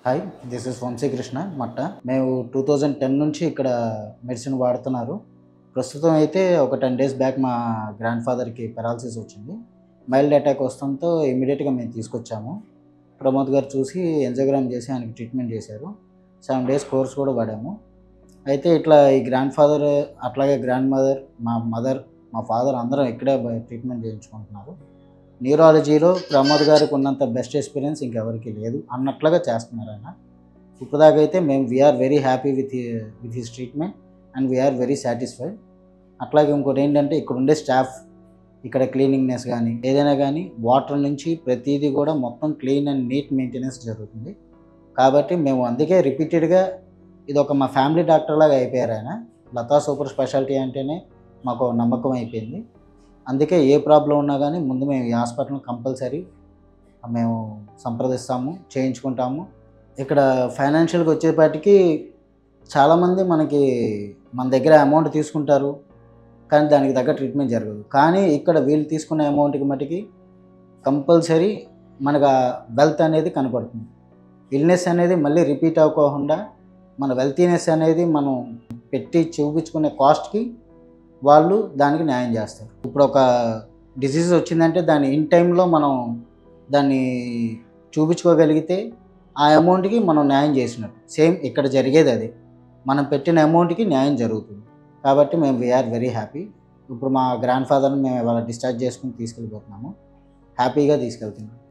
hi this is Vamsikrishna మట్ట మేము two thousand ten నుంచి ఇక్కడ మెడిసిన్ వాడుతున్నారు ప్రస్తుతం అయితే ఒక టెన్ డేస్ బ్యాక్ మా గ్రాండ్ ఫాదర్కి పెరాలసిస్ వచ్చింది మైల్డ్ అటాక్ వస్తుంతో ఇమీడియట్గా మేము తీసుకొచ్చాము ప్రమోద్ గారు చూసి ఎంజోగ్రామ్ చేసి ఆయనకి ట్రీట్మెంట్ చేశారు సెవెన్ డేస్ కోర్స్ కూడా వాడాము అయితే ఇట్లా ఈ గ్రాండ్ ఫాదర్ అట్లాగే గ్రాండ్ మదర్ మా మదర్ మా ఫాదర్ అందరం ఇక్కడే ట్రీట్మెంట్ చేయించుకుంటున్నారు న్యూరాలజీలో ప్రమోద్ గారికి ఉన్నంత బెస్ట్ ఎక్స్పీరియన్స్ ఇంకెవరికి లేదు అన్నట్లుగా చేస్తున్నారు ఆయన ఇప్పటిదాకా అయితే మేము we are very happy with with his treatment and we are very satisfied అట్లాగే ఇంకోటి ఏంటంటే ఇక్కడ ఉండే స్టాఫ్ ఇక్కడ క్లీనింగ్నెస్ కానీ ఏదైనా కానీ వాటర్ నుంచి ప్రతిదీ కూడా మొత్తం క్లీన్ అండ్ నీట్ మెయింటెనెన్స్ జరుగుతుంది కాబట్టి మేము అందుకే రిపీటెడ్గా ఇది ఒక మా ఫ్యామిలీ డాక్టర్ లాగా అయిపోయారు ఆయన లతా సూపర్ స్పెషాలిటీ అంటేనే మాకు నమ్మకం అయిపోయింది అందుకే ఏ ప్రాబ్లం ఉన్నా కానీ ముందు మేము ఈ హాస్పిటల్ కంపల్సరీ మేము సంప్రదిస్తాము చేయించుకుంటాము ఇక్కడ ఫైనాన్షియల్గా వచ్చేపాటికి చాలామంది మనకి మన దగ్గర అమౌంట్ తీసుకుంటారు కానీ దానికి తగ్గ ట్రీట్మెంట్ జరగదు కానీ ఇక్కడ వీళ్ళు తీసుకునే అమౌంట్కి మటుకి కంపల్సరీ మనకు ఆ వెల్త్ అనేది కనపడుతుంది ఇల్నెస్ అనేది మళ్ళీ రిపీట్ అవ్వకుండా మన వెల్తీనెస్ అనేది మనం పెట్టి చూపించుకునే కాస్ట్కి వాళ్ళు దానికి న్యాయం చేస్తారు ఇప్పుడు ఒక డిసీజ్ వచ్చిందంటే దాని ఇన్ టైంలో మనం దాన్ని చూపించుకోగలిగితే ఆ అమౌంట్కి మనం న్యాయం చేసినట్టు సేమ్ ఇక్కడ జరిగేది అదే మనం పెట్టిన అమౌంట్కి న్యాయం జరుగుతుంది కాబట్టి మేము వీఆర్ వెరీ హ్యాపీ ఇప్పుడు మా గ్రాండ్ ఫాదర్ని మేము ఇవాళ డిశ్చార్జ్ చేసుకుని తీసుకెళ్ళిపోతున్నాము హ్యాపీగా తీసుకెళ్తున్నాం